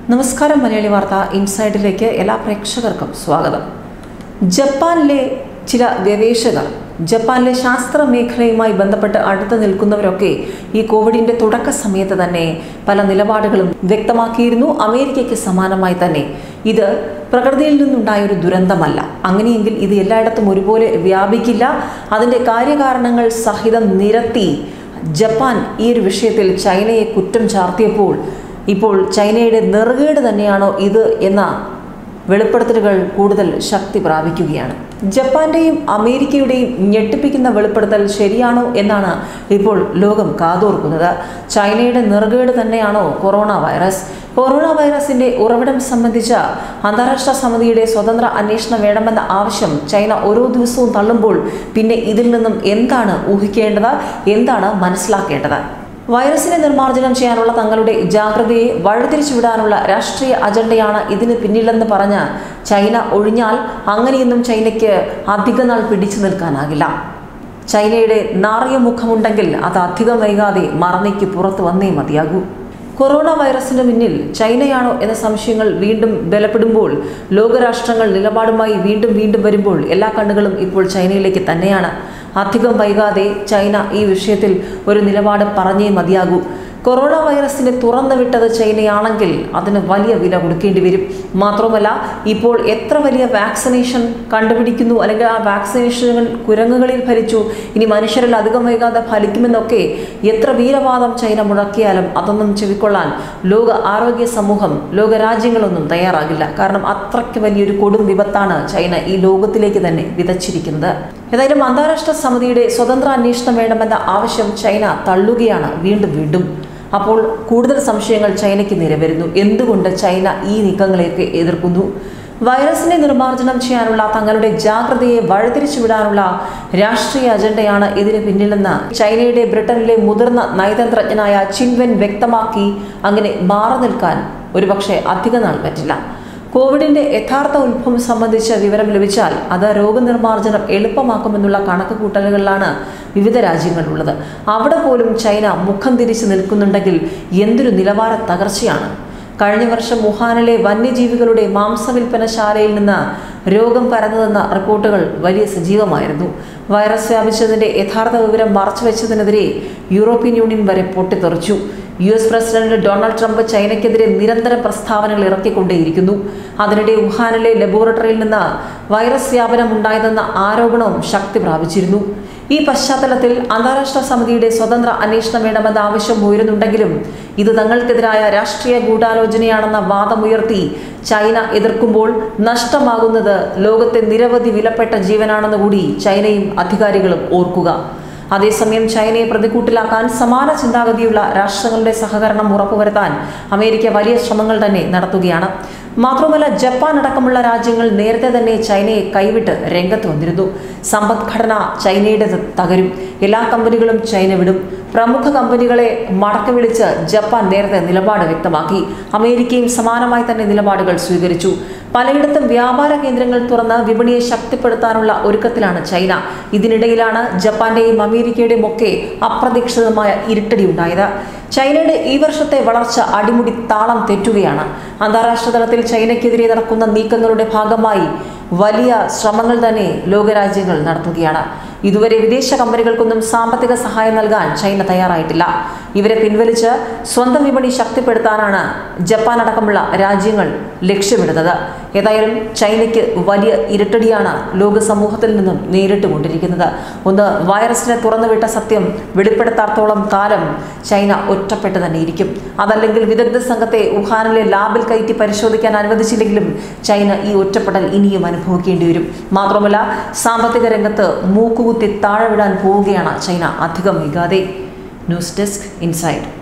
നമസ്കാരം മലയാളി വാർത്ത ഇൻസൈഡിലേക്ക് എല്ലാ പ്രേക്ഷകർക്കും സ്വാഗതം ജപ്പാനിലെ ചില ഗവേഷകർ ജപ്പാനിലെ ശാസ്ത്ര മേഖലയുമായി ബന്ധപ്പെട്ട് അടുത്ത് നിൽക്കുന്നവരൊക്കെ ഈ കോവിഡിന്റെ തുടക്ക സമയത്ത് തന്നെ പല നിലപാടുകളും വ്യക്തമാക്കിയിരുന്നു അമേരിക്കയ്ക്ക് സമാനമായി തന്നെ ഇത് പ്രകൃതിയിൽ നിന്നുണ്ടായ ഒരു ദുരന്തമല്ല അങ്ങനെയെങ്കിൽ ഇത് എല്ലായിടത്തും ഒരുപോലെ വ്യാപിക്കില്ല അതിൻ്റെ കാര്യകാരണങ്ങൾ സഹിതം നിരത്തി ജപ്പാൻ ഈ ഒരു വിഷയത്തിൽ ചൈനയെ കുറ്റം ചാർത്തിയപ്പോൾ ഇപ്പോൾ ചൈനയുടെ നെറുകേട് തന്നെയാണോ ഇത് എന്ന വെളിപ്പെടുത്തലുകൾ കൂടുതൽ ശക്തി പ്രാപിക്കുകയാണ് ജപ്പാന്റെയും അമേരിക്കയുടെയും ഞെട്ടിപ്പിക്കുന്ന വെളിപ്പെടുത്തൽ ശരിയാണോ എന്നാണ് ഇപ്പോൾ ലോകം കാതോർക്കുന്നത് ചൈനയുടെ നെറുകേട് തന്നെയാണോ കൊറോണ വൈറസ് കൊറോണ വൈറസിന്റെ ഉറവിടം സംബന്ധിച്ച അന്താരാഷ്ട്ര സമിതിയുടെ സ്വതന്ത്ര അന്വേഷണം വേണമെന്ന ആവശ്യം ചൈന ഓരോ ദിവസവും തള്ളുമ്പോൾ പിന്നെ ഇതിൽ നിന്നും എന്താണ് ഊഹിക്കേണ്ടത് എന്താണ് മനസ്സിലാക്കേണ്ടത് വൈറസിനെ നിർമ്മാർജ്ജനം ചെയ്യാനുള്ള തങ്ങളുടെ ജാഗ്രതയെ വഴിതിരിച്ചുവിടാനുള്ള രാഷ്ട്രീയ അജണ്ടയാണ് ഇതിന് പിന്നിലെന്ന് പറഞ്ഞ് ചൈന ഒഴിഞ്ഞാൽ അങ്ങനെയൊന്നും ചൈനയ്ക്ക് അധികനാൾ പിടിച്ചു നിൽക്കാനാകില്ല ചൈനയുടെ നാറിയ മുഖമുണ്ടെങ്കിൽ അത് അധികം വൈകാതെ മറന്നേക്ക് പുറത്തു വന്നേ മതിയാകൂ കൊറോണ വൈറസിന് മുന്നിൽ ചൈനയാണോ എന്ന സംശയങ്ങൾ വീണ്ടും ബലപ്പെടുമ്പോൾ ലോകരാഷ്ട്രങ്ങൾ നിലപാടുമായി വീണ്ടും വീണ്ടും വരുമ്പോൾ എല്ലാ കണ്ണുകളും ഇപ്പോൾ ചൈനയിലേക്ക് തന്നെയാണ് അധികം വൈകാതെ ചൈന ഈ വിഷയത്തിൽ ഒരു നിലപാട് പറഞ്ഞേ മതിയാകൂ കൊറോണ വൈറസിനെ തുറന്നു വിട്ടത് ചൈനയാണെങ്കിൽ അതിന് വലിയ വില കൊടുക്കേണ്ടി വരും മാത്രമല്ല ഇപ്പോൾ എത്ര വലിയ വാക്സിനേഷൻ കണ്ടുപിടിക്കുന്നു അല്ലെങ്കിൽ ആ വാക്സിനേഷനുകൾ കുരങ്ങുകളിൽ ഫലിച്ചു ഇനി മനുഷ്യരിൽ അധികം വൈകാതെ ഫലിക്കുമെന്നൊക്കെ എത്ര വീരവാദം ചൈന മുടക്കിയാലും അതൊന്നും ചെവിക്കൊള്ളാൻ ലോക ആരോഗ്യ സമൂഹം ലോകരാജ്യങ്ങളൊന്നും തയ്യാറാകില്ല കാരണം അത്രയ്ക്ക് വലിയൊരു കൊടും വിപത്താണ് ചൈന ഈ ലോകത്തിലേക്ക് തന്നെ വിതച്ചിരിക്കുന്നത് ഏതായാലും അന്താരാഷ്ട്ര സമിതിയുടെ സ്വതന്ത്ര അന്വേഷണം വേണമെന്ന ആവശ്യം ചൈന തള്ളുകയാണ് വീണ്ടും വീണ്ടും അപ്പോൾ കൂടുതൽ സംശയങ്ങൾ ചൈനയ്ക്ക് നിലവരുന്നു എന്തുകൊണ്ട് ചൈന ഈ നീക്കങ്ങളെയൊക്കെ എതിർക്കുന്നു വൈറസിനെ നിർമ്മാർജ്ജനം ചെയ്യാനുള്ള തങ്ങളുടെ ജാഗ്രതയെ വഴിതിരിച്ചുവിടാനുള്ള രാഷ്ട്രീയ അജണ്ടയാണ് ഇതിന് പിന്നിലെന്ന് ചൈനയുടെ ബ്രിട്ടനിലെ മുതിർന്ന നയതന്ത്രജ്ഞനായ ചിൻവെൻ വ്യക്തമാക്കി അങ്ങനെ മാറി നിൽക്കാൻ ഒരുപക്ഷെ അധിക നാൾ പറ്റില്ല കോവിഡിന്റെ യഥാർത്ഥ ഉത്ഭവം സംബന്ധിച്ച വിവരം ലഭിച്ചാൽ അത് രോഗനിർമ്മാർജ്ജനം എളുപ്പമാക്കുമെന്നുള്ള കണക്കുകൂട്ടലുകളിലാണ് വിവിധ രാജ്യങ്ങളുള്ളത് അവിടെ പോലും ചൈന മുഖം തിരിച്ചു നിൽക്കുന്നുണ്ടെങ്കിൽ എന്തൊരു നിലവാര തകർച്ചയാണ് കഴിഞ്ഞ വർഷം വുഹാനിലെ വന്യജീവികളുടെ മാംസവിൽപ്പനശാലയിൽ നിന്ന് രോഗം പരന്നതെന്ന റിപ്പോർട്ടുകൾ വലിയ സജീവമായിരുന്നു വൈറസ് വ്യാപിച്ചതിന്റെ യഥാർത്ഥ വിവരം മറച്ചുവെച്ചതിനെതിരെ യൂറോപ്യൻ യൂണിയൻ വരെ പൊട്ടിത്തെറിച്ചു U S president Donald Trump ചൈനയ്ക്കെതിരെ നിരന്തരം പ്രസ്താവനകൾ ഇറക്കിക്കൊണ്ടേയിരിക്കുന്നു അതിനിടെ വുഹാനിലെ ലബോറട്ടറിയിൽ നിന്ന് വൈറസ് വ്യാപനം ഉണ്ടായതെന്ന ആരോപണവും ശക്തി പ്രാപിച്ചിരുന്നു ഈ പശ്ചാത്തലത്തിൽ അന്താരാഷ്ട്ര സമിതിയുടെ സ്വതന്ത്ര അന്വേഷണം വേണമെന്ന ആവശ്യം ഉയരുന്നുണ്ടെങ്കിലും ഇത് തങ്ങൾക്കെതിരായ രാഷ്ട്രീയ ഗൂഢാലോചനയാണെന്ന വാദമുയർത്തി ചൈന എതിർക്കുമ്പോൾ നഷ്ടമാകുന്നത് ലോകത്തെ നിരവധി വിലപ്പെട്ട ജീവനാണെന്ന് കൂടി ചൈനയും അധികാരികളും ഓർക്കുക അതേസമയം ചൈനയെ പ്രതിക്കൂട്ടിലാക്കാൻ സമാന ചിന്താഗതിയുള്ള രാഷ്ട്രങ്ങളുടെ സഹകരണം ഉറപ്പുവരുത്താൻ അമേരിക്ക വലിയ ശ്രമങ്ങൾ തന്നെ നടത്തുകയാണ് മാത്രമല്ല ജപ്പാൻ അടക്കമുള്ള രാജ്യങ്ങൾ നേരത്തെ തന്നെ ചൈനയെ കൈവിട്ട് രംഗത്ത് വന്നിരുന്നു സമ്പദ്ഘടന ചൈനയുടേത് തകരും എല്ലാ കമ്പനികളും ചൈന വിടും പ്രമുഖ കമ്പനികളെ മടക്കി വിളിച്ച് ജപ്പാൻ നേരത്തെ നിലപാട് വ്യക്തമാക്കി അമേരിക്കയും സമാനമായി തന്നെ നിലപാടുകൾ സ്വീകരിച്ചു പലയിടത്തും വ്യാപാര കേന്ദ്രങ്ങൾ തുറന്ന് വിപണിയെ ശക്തിപ്പെടുത്താനുള്ള ഒരുക്കത്തിലാണ് ചൈന ഇതിനിടയിലാണ് ജപ്പാന്റെയും അമേരിക്കയുടെയും ഒക്കെ അപ്രതീക്ഷിതമായ ഇരുട്ടടി ഉണ്ടായത് ചൈനയുടെ ഈ വർഷത്തെ വളർച്ച അടിമുടി താളം തെറ്റുകയാണ് അന്താരാഷ്ട്ര തലത്തിൽ ചൈനയ്ക്കെതിരെ നടക്കുന്ന നീക്കങ്ങളുടെ ഭാഗമായി വലിയ ശ്രമങ്ങൾ തന്നെ ലോകരാജ്യങ്ങൾ നടത്തുകയാണ് ഇതുവരെ വിദേശ കമ്പനികൾക്കൊന്നും സാമ്പത്തിക സഹായം നൽകാൻ ചൈന തയ്യാറായിട്ടില്ല ഇവരെ പിൻവലിച്ച് സ്വന്തം വിപണി ശക്തിപ്പെടുത്താനാണ് ജപ്പാൻ അടക്കമുള്ള രാജ്യങ്ങൾ ലക്ഷ്യമിടുന്നത് ഏതായാലും ചൈനയ്ക്ക് വലിയ ഇരട്ടടിയാണ് ലോക സമൂഹത്തിൽ നിന്നും നേരിട്ടുകൊണ്ടിരിക്കുന്നത് ഒന്ന് വൈറസിനെ തുറന്നുവിട്ട സത്യം വെളിപ്പെടുത്താത്തോളം കാലം ചൈന ഒറ്റപ്പെട്ട് തന്നെ ഇരിക്കും അതല്ലെങ്കിൽ വിദഗ്ധ സംഘത്തെ വുഹാനിലെ ലാബിൽ കയറ്റി പരിശോധിക്കാൻ അനുവദിച്ചില്ലെങ്കിലും ചൈന ഈ ഒറ്റപ്പെടൽ ഇനിയും അനുഭവിക്കേണ്ടി വരും മാത്രമല്ല സാമ്പത്തിക രംഗത്ത് മൂക്കുകുത്തി താഴെ വിടാൻ പോവുകയാണ് ചൈന അധികം വൈകാതെ ന്യൂസ് ഡെസ്ക് ഇൻസൈഡ്